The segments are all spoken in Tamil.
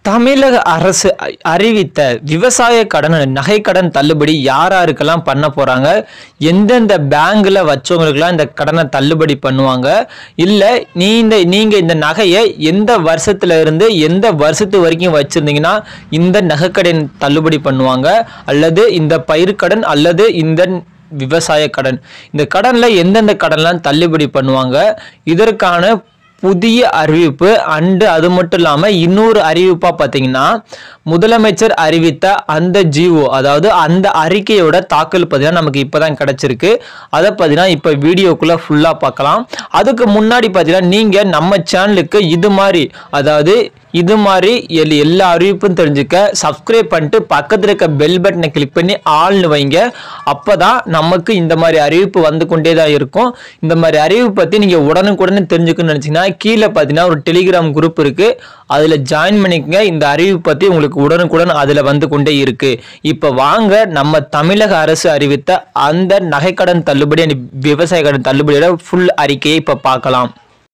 தமிழக அரசு அ- அறிவித்த விவசாய கடன் நகை கடன் தள்ளுபடி யார் யாருக்கெல்லாம் பண்ண போறாங்க எந்தெந்த பேங்க்ல வச்சவங்களுக்கெல்லாம் இந்த கடனை தள்ளுபடி பண்ணுவாங்க இல்ல நீ இந்த நீங்க இந்த நகையை எந்த வருஷத்துல இருந்து எந்த வருஷத்து வரைக்கும் வச்சிருந்தீங்கன்னா இந்த நகைக்கடன் தள்ளுபடி பண்ணுவாங்க அல்லது இந்த பயிர்க்கடன் அல்லது இந்த விவசாய கடன் இந்த கடன்ல எந்தெந்த கடன்லாம் தள்ளுபடி பண்ணுவாங்க இதற்கான புதிய அறிவிப்பு அண்டு அது மட்டும் இல்லாமல் இன்னொரு அறிவிப்பாக பார்த்தீங்கன்னா முதலமைச்சர் அறிவித்த அந்த ஜிஓ அதாவது அந்த அறிக்கையோட தாக்கல் பார்த்தீங்கன்னா நமக்கு இப்போ தான் கிடச்சிருக்கு அதை பார்த்தீங்கன்னா இப்போ வீடியோக்குள்ளே ஃபுல்லாக பார்க்கலாம் அதுக்கு முன்னாடி பார்த்தீங்கன்னா நீங்கள் நம்ம சேனலுக்கு இது மாதிரி அதாவது இது மாதிரி எல் எல்லா அறிவிப்பும் தெரிஞ்சுக்க சப்ஸ்கிரைப் பண்ணிட்டு பக்கத்தில் இருக்க பெல் பட்டனை கிளிக் பண்ணி ஆள்னு வைங்க அப்போ தான் நமக்கு இந்த மாதிரி அறிவிப்பு வந்து கொண்டே தான் இருக்கும் இந்த மாதிரி அறிவிப்பு பற்றி நீங்கள் உடனுக்குடனே தெரிஞ்சுக்கணும்னு நினச்சிங்கன்னா கீழே பார்த்தீங்கன்னா ஒரு டெலிகிராம் குரூப் இருக்குது அதில் ஜாயின் பண்ணிக்கங்க இந்த அறிவிப்பு பற்றி உங்களுக்கு உடனுக்குடன் அதில் வந்து கொண்டே இருக்கு இப்போ வாங்க நம்ம தமிழக அரசு அறிவித்த அந்த நகைக்கடன் தள்ளுபடி and விவசாய கடன் தள்ளுபடியோட ஃபுல் அறிக்கையை இப்போ பார்க்கலாம்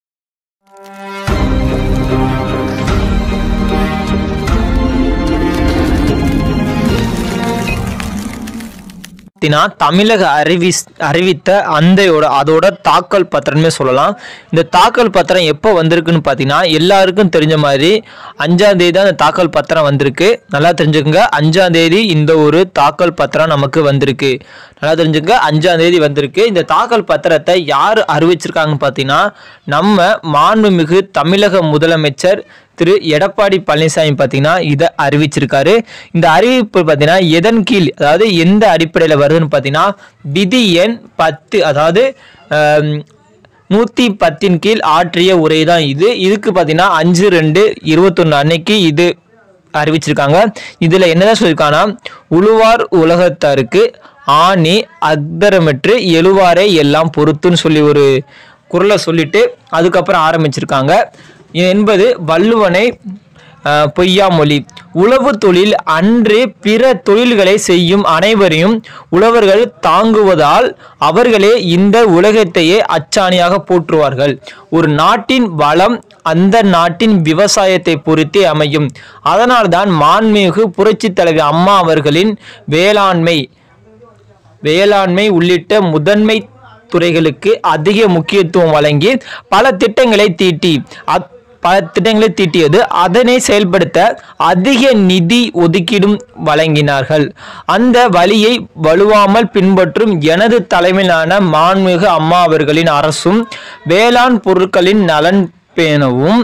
பார்த்தீங்கன்னா தமிழக அறிவி அறிவித்த அந்தையோட அதோட தாக்கல் பத்திரமே சொல்லலாம் இந்த தாக்கல் பத்திரம் எப்போ வந்திருக்குன்னு பார்த்தீங்கன்னா எல்லாருக்கும் தெரிஞ்ச மாதிரி அஞ்சாம் தேதி தான் இந்த தாக்கல் பத்திரம் வந்திருக்கு நல்லா தெரிஞ்சுக்கோங்க அஞ்சாம் தேதி இந்த ஒரு தாக்கல் பத்திரம் நமக்கு வந்திருக்கு நல்லா தெரிஞ்சுக்கங்க அஞ்சாம் தேதி வந்திருக்கு இந்த தாக்கல் பத்திரத்தை யார் அறிவிச்சிருக்காங்கன்னு பார்த்தீங்கன்னா நம்ம மாண்புமிகு தமிழக முதலமைச்சர் திரு எடப்பாடி பழனிசாமி பார்த்தீங்கன்னா இதை அறிவிச்சிருக்காரு இந்த அறிவிப்பு பார்த்தீங்கன்னா எதன் கீழ் அதாவது எந்த அடிப்படையில் வருதுன்னு பார்த்தீங்கன்னா விதி எண் பத்து அதாவது ஆம், நூற்றி பத்தின் கீழ் ஆற்றிய உரை தான் இது இதுக்கு பார்த்தீங்கன்னா அஞ்சு ரெண்டு இருபத்தொன்று அன்னைக்கு இது அறிவிச்சிருக்காங்க இதில் என்னதான் சொல்லியிருக்காங்கன்னா உழுவார் உலகத்தாருக்கு ஆணி அக்தரமற்று எழுவாரே எல்லாம் பொறுத்துன்னு சொல்லி ஒரு குரலை சொல்லிட்டு அதுக்கப்புறம் ஆரம்பிச்சிருக்காங்க என்பது வள்ளுவனை அஹ், பொய்யாமொழி உழவு தொழில் அன்று பிற தொழில்களை செய்யும் அனைவரையும் உழவர்கள் தாங்குவதால் அவர்களே இந்த உலகத்தையே அச்சாணியாக போற்றுவார்கள் ஒரு நாட்டின் வளம் அந்த நாட்டின் விவசாயத்தை பொறுத்தே அமையும் அதனால்தான் மாண்புமிகு புரட்சித் தலைவி அம்மா அவர்களின் வேளாண்மை வேளாண்மை உள்ளிட்ட முதன்மை துறைகளுக்கு அதிக முக்கியத்துவம் வழங்கி பல திட்டங்களை தீட்டி அத் பல திட்டங்களை தீட்டியது அதனை செயல்படுத்த அதிக நிதி ஒதுக்கீடும் வழங்கினார்கள் அந்த வழியை வலுவாமல் பின்பற்றும் எனது தலைமையிலான மாண்புமிகு அம்மா அவர்களின் அரசும் வேளாண் பொருட்களின் நலன் பேணவும்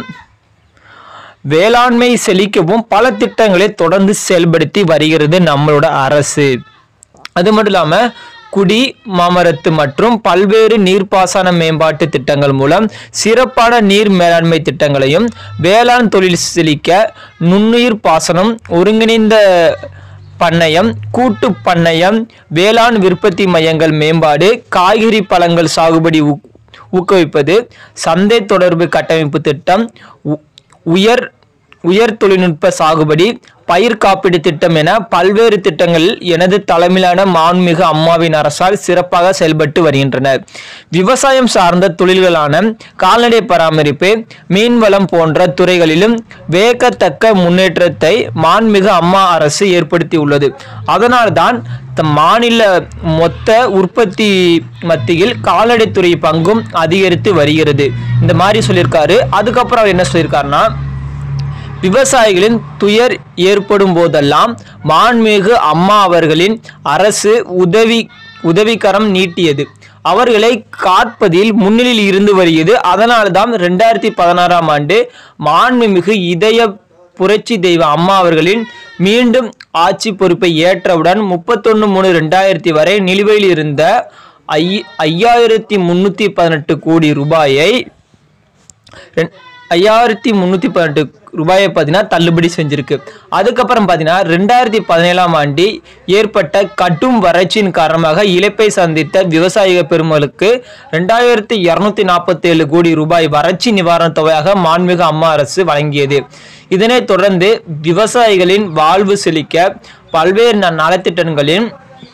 வேளாண்மை செழிக்கவும் பல திட்டங்களை தொடர்ந்து செயல்படுத்தி வருகிறது நம்மளோட அரசு அது மட்டும் இல்லாமல் குடி மாமரத்து மற்றும் பல்வேறு நீர்ப்பாசன மேம்பாட்டு திட்டங்கள் மூலம் சிறப்பான நீர் மேலாண்மை திட்டங்களையும் வேளாண் தொழில் செழிக்க நுண்ணுயிர் பாசனம் ஒருங்கிணைந்த பண்ணையம் கூட்டு பண்ணையம் வேளாண் விற்பத்தி மையங்கள் மேம்பாடு காய்கறி பழங்கள் சாகுபடி ஊ- ஊக்குவிப்பது சந்தை தொடர்பு கட்டமைப்பு திட்டம் உ- உயர் உயர் தொழில்நுட்ப சாகுபடி பயிர் காப்பீடு திட்டம் என பல்வேறு திட்டங்கள் எனது தலைமையிலான மாண்புமிகு அம்மாவின் அரசால் சிறப்பாக செயல்பட்டு வருகின்றன விவசாயம் சார்ந்த தொழில்களான கால்நடை பராமரிப்பு மீன்வளம் போன்ற துறைகளிலும் வேகத்தக்க முன்னேற்றத்தை மாண்புமிகு அம்மா அரசு ஏற்படுத்தியுள்ளது அதனால்தான் தம் மாநில மொத்த உற்பத்தி மத்தியில் கால்நடைத்துறை பங்கும் அதிகரித்து வருகிறது இந்த மாதிரி சொல்லியிருக்காரு அதுக்கப்புறம் அவர் என்ன சொல்லியிருக்காருன்னா விவசாயிகளின் துயர் ஏற்படும் போதெல்லாம் மாண்புமிகு அம்மா அவர்களின் அரசு உதவி உதவிக்கரம் நீட்டியது அவர்களை காப்பதில் முன்னிலையில் இருந்து வருகிறது அதனால்தான் ரெண்டாயிரத்தி பதினாறாம் ஆண்டு மாண்புமிகு இதய புரட்சி தெய்வ அம்மா அவர்களின் மீண்டும் ஆட்சி பொறுப்பை ஏற்றவுடன் முப்பத்தொன்று மூணு ரெண்டாயிரத்தி வரை நிலுவையில் இருந்த ஐ ஐயாயிரத்தி முந்நூற்றி பதினெட்டு கோடி ரூபாயை ரெண்- ஐயாயிரத்தி முந்நூற்றி பதினெட்டு ரூபாயை பார்த்தீங்கன்னா தள்ளுபடி செஞ்சிருக்கு அதுக்கப்புறம் பார்த்தீங்கன்னா ரெண்டாயிரத்தி பதினேழாம் ஆண்டு ஏற்பட்ட கடும் வறட்சியின் காரணமாக இழப்பை சந்தித்த விவசாயிக பெருமளுக்கு ரெண்டாயிரத்தி இரநூத்தி நாற்பத்தேழு கோடி ரூபாய் வறட்சி நிவாரணத் தொகையாக மாண்புமிகு அம்மா அரசு வழங்கியது இதனைத் தொடர்ந்து விவசாயிகளின் வாழ்வு செழிக்க பல்வேறு ந- நலத்திட்டங்களின்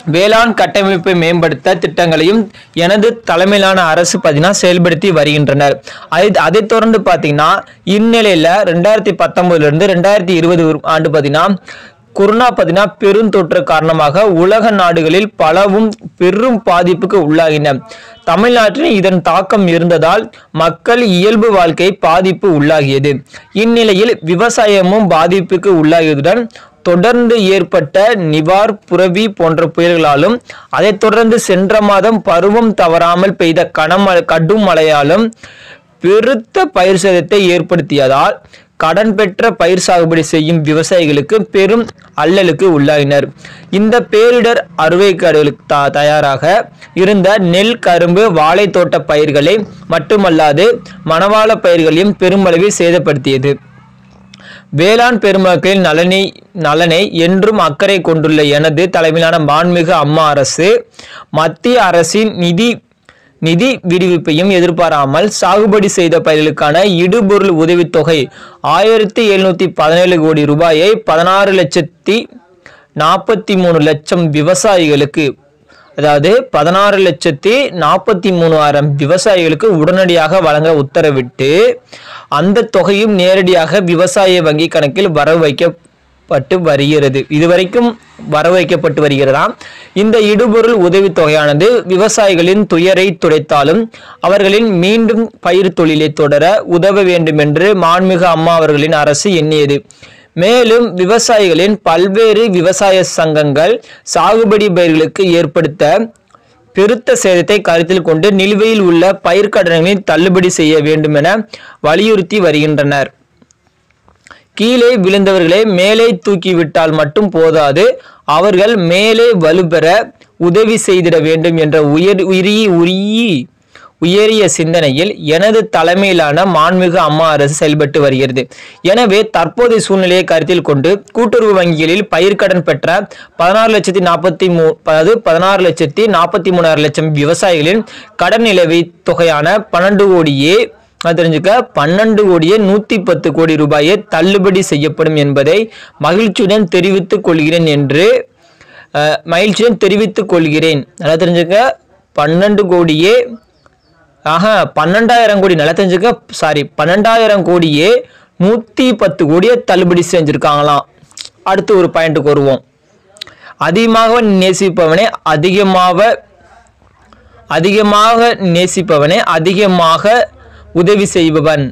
வேளாண் கட்டமைப்பை மேம்படுத்த திட்டங்களையும் எனது தலைமையிலான அரசு பார்த்தீங்கன்னா செயல்படுத்தி வருகின்றனர் அதை அதைத் தொடர்ந்து பார்த்தீங்கன்னா இந்நிலையில் ரெண்டாயிரத்தி பத்தொன்பதுல இருந்து ரெண்டாயிரத்தி இருபது ஆண்டு பார்த்தீங்கன்னா கொரோனா பார்த்தீங்கன்னா பெருந்தொற்று காரணமாக உலக நாடுகளில் பலவும் பெரும் பாதிப்புக்கு உள்ளாகின தமிழ்நாட்டில் இதன் தாக்கம் இருந்ததால் மக்கள் இயல்பு வாழ்க்கை பாதிப்பு உள்ளாகியது இந்நிலையில் விவசாயமும் பாதிப்புக்கு உள்ளாகியதுடன் தொடர்ந்து ஏற்பட்ட நிவார் புரவி போன்ற புயல்களாலும் அதைத் தொடர்ந்து சென்ற மாதம் பருவம் தவறாமல் பெய்த கனமழை கடும் மழையாலும் பெருத்த பயிர் சேதத்தை ஏற்படுத்தியதால் கடன் பெற்ற பயிர் சாகுபடி செய்யும் விவசாயிகளுக்கு பெரும் அல்லலுக்கு உள்ளாகினர் இந்த பேரிடர் அறுவைக்காடுகளுக்கு த தயாராக இருந்த நெல் கரும்பு வாழைத்தோட்ட பயிர்களை மட்டுமல்லாது மணவாள பயிர்களையும் பெருமளவில் சேதப்படுத்தியது வேளாண் பெருமக்களின் நலனை நலனை என்றும் அக்கறை கொண்டுள்ள எனது தலைமையிலான மாண்புமிகு அம்மா அரசு மத்திய அரசின் நிதி நிதி விடுவிப்பையும் எதிர்பாராமல் சாகுபடி செய்த பயிர்களுக்கான இடுபொருள் உதவித்தொகை ஆயிரத்தி எழுநூத்தி பதினேழு கோடி ரூபாயை பதினாறு லட்சத்தி நாற்பத்தி மூணு லட்சம் விவசாயிகளுக்கு அதாவது பதினாறு லட்சத்தி நாற்பத்தி மூணாயிரம் விவசாயிகளுக்கு உடனடியாக வழங்க உத்தரவிட்டு அந்த தொகையும் நேரடியாக விவசாய வங்கி கணக்கில் வரவு வைக்கப்பட்டு வருகிறது இதுவரைக்கும் வரவு வைக்கப்பட்டு வருகிறதாம் இந்த இடுபொருள் உதவித் தொகையானது விவசாயிகளின் துயரை துடைத்தாலும் அவர்களின் மீண்டும் பயிர் தொழிலை தொடர உதவ வேண்டும் என்று மாண்புமிகு அம்மா அவர்களின் அரசு எண்ணியது மேலும் விவசாயிகளின் பல்வேறு விவசாய சங்கங்கள் சாகுபடி பயிர்களுக்கு ஏற்படுத்த பெருத்த சேதத்தை கருத்தில் கொண்டு நிலுவையில் உள்ள பயிர்க்கடன்களை தள்ளுபடி செய்ய வேண்டும் என வலியுறுத்தி வருகின்றனர் கீழே விழுந்தவர்களை மேலே தூக்கிவிட்டால் மட்டும் போதாது அவர்கள் மேலே வலுப்பெற உதவி செய்திட வேண்டும் என்ற உயர் உரிய உரிய உயரிய சிந்தனையில் எனது தலைமையிலான மாண்புமிகு அம்மா அரசு செயல்பட்டு வருகிறது எனவே தற்போதைய சூழ்நிலையை கருத்தில் கொண்டு கூட்டுறவு வங்கிகளில் பயிர்க்கடன் பெற்ற பதினாறு லட்சத்தி நாற்பத்தி மூ அதாவது பதினாறு லட்சத்தி நாற்பத்தி மூணாயிரம் லட்சம் விவசாயிகளின் கடன் நிலவை தொகையான பன்னெண்டு கோடியே அது தெரிஞ்சுக்க பன்னெண்டு கோடியே நூத்தி பத்து கோடி ரூபாயை தள்ளுபடி செய்யப்படும் என்பதை மகிழ்ச்சியுடன் தெரிவித்துக் கொள்கிறேன் என்று அஹ், மகிழ்ச்சியுடன் தெரிவித்துக் கொள்கிறேன் நல்லா தெரிஞ்சுக்க பன்னெண்டு கோடியே ஆஹா பன்னெண்டாயிரம் கோடி நல்லா தெரிஞ்சுக்க சாரி பன்னெண்டாயிரம் கோடியே நூற்றி பத்து கோடியை தள்ளுபடி செஞ்சுருக்காங்களாம் அடுத்து ஒரு பாயிண்ட்டுக்கு வருவோம் அதிகமாக நேசிப்பவனே அதிகமாக அதிகமாக நேசிப்பவனே அதிகமாக உதவி செய்பவன்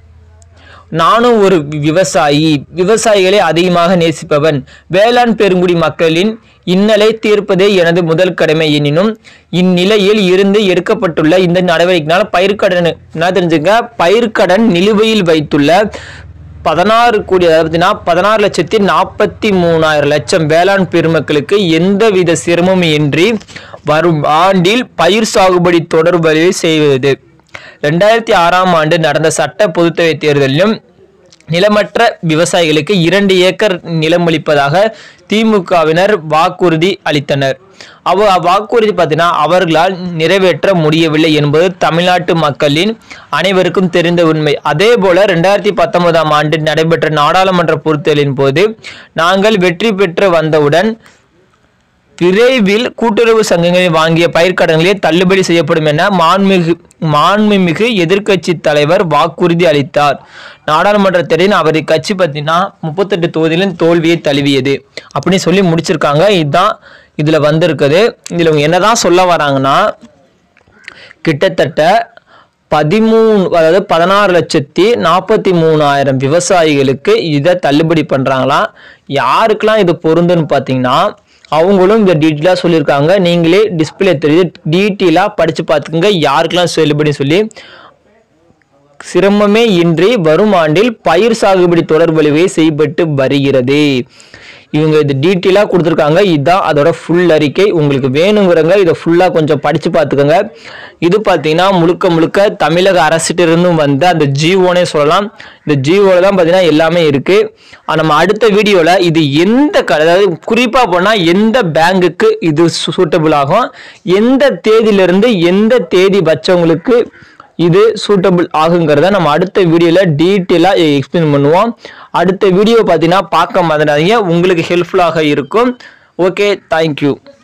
நானும் ஒரு விவசாயி விவசாயிகளை அதிகமாக நேசிப்பவன் வேளாண் பெருங்குடி மக்களின் இன்னலை தீர்ப்பதே எனது முதல் கடமை எனினும் இந்நிலையில் இருந்து எடுக்கப்பட்டுள்ள இந்த நடவடிக்கையினால் பயிர்க்கடன் என்ன தெரிஞ்சுங்க பயிர்க்கடன் நிலுவையில் வைத்துள்ள பதினாறு கோடி அதாவது பார்த்தீங்கன்னா பதினாறு லட்சத்தி நாற்பத்தி மூணாயிரம் லட்சம் வேளாண் பெருமக்களுக்கு எந்தவித சிரமமும் இன்றி வரும் ஆண்டில் பயிர் சாகுபடி தொடர்பு செய்வது ரெண்டாயிரத்தி ஆறாம் ஆண்டு நடந்த சட்ட பொதுத்தொகை தேர்தலிலும் நிலமற்ற விவசாயிகளுக்கு இரண்டு ஏக்கர் நிலமளிப்பதாக திமுகவினர் வாக்குறுதி அளித்தனர் அவ வாக்குறுதி பார்த்தீங்கன்னா அவர்களால் நிறைவேற்ற முடியவில்லை என்பது தமிழ்நாட்டு மக்களின் அனைவருக்கும் தெரிந்த உண்மை அதே போல ரெண்டாயிரத்தி பத்தொன்பதாம் ஆண்டு நடைபெற்ற நாடாளுமன்ற பொறுத்தலின் போது நாங்கள் வெற்றி பெற்று வந்தவுடன் விரைவில் கூட்டுறவு சங்கங்களில் வாங்கிய பயிர்க்கடன்களே தள்ளுபடி செய்யப்படும் என மாண்புமிகு மாண்புமிகு எதிர்க்கட்சி தலைவர் வாக்குறுதி அளித்தார் நாடாளுமன்ற தேர்தலில் அவர் கட்சி பார்த்தீங்கன்னா முப்பத்தெட்டு தொகுதியிலும் தோல்வியை தழுவியது அப்படின்னு சொல்லி முடிச்சிருக்காங்க இதுதான் இதுல வந்திருக்குது இதுல இவங்க என்னதான் சொல்ல வராங்கன்னா கிட்டத்தட்ட பதிமூணு அதாவது பதினாறு லட்சத்தி நாற்பத்தி மூணாயிரம் விவசாயிகளுக்கு இதை தள்ளுபடி பண்ணுறாங்களாம் யாருக்கெல்லாம் இது பொருந்துன்னு பார்த்தீங்கன்னா அவங்களும் இந்த டீட்டெயிலாக சொல்லியிருக்காங்க நீங்களே டிஸ்பிளே தெரியுது டீட்டெயிலாக படித்து பார்த்துக்கோங்க யாருக்கெல்லாம் செல்லுபடி சொல்லி சிரமமே இன்றி வரும் ஆண்டில் பயிர் சாகுபடி தொடர்பொழிவை செய்யப்பட்டு வருகிறது இவங்க இது டீட்டெயிலாக கொடுத்துருக்காங்க இதுதான் அதோட ஃபுல் அறிக்கை உங்களுக்கு வேணுங்கிறவங்க இதை ஃபுல்லாக கொஞ்சம் படித்து பார்த்துக்கோங்க இது பார்த்தீங்கன்னா முழுக்க முழுக்க தமிழக அரசிட்ட இருந்தும் வந்த அந்த ஜிஓனே சொல்லலாம் இந்த ஜிஓவில் தான் பார்த்தீங்கன்னா எல்லாமே இருக்குது நம்ம அடுத்த வீடியோவில் இது எந்த க அதாவது குறிப்பாக போனால் எந்த பேங்குக்கு இது சூட்டபிள் ஆகும் எந்த தேதியிலிருந்து எந்த தேதி வச்சவங்களுக்கு இது சூட்டபிள் ஆகுங்கிறத நம்ம அடுத்த வீடியோவில் டீட்டெயிலாக எக்ஸ்பிளைன் பண்ணுவோம் அடுத்த வீடியோ பார்த்தீங்கன்னா பார்க்க மாதிரியாதீங்க உங்களுக்கு ஹெல்ப்ஃபுல்லாக இருக்கும் ஓகே தேங்க்யூ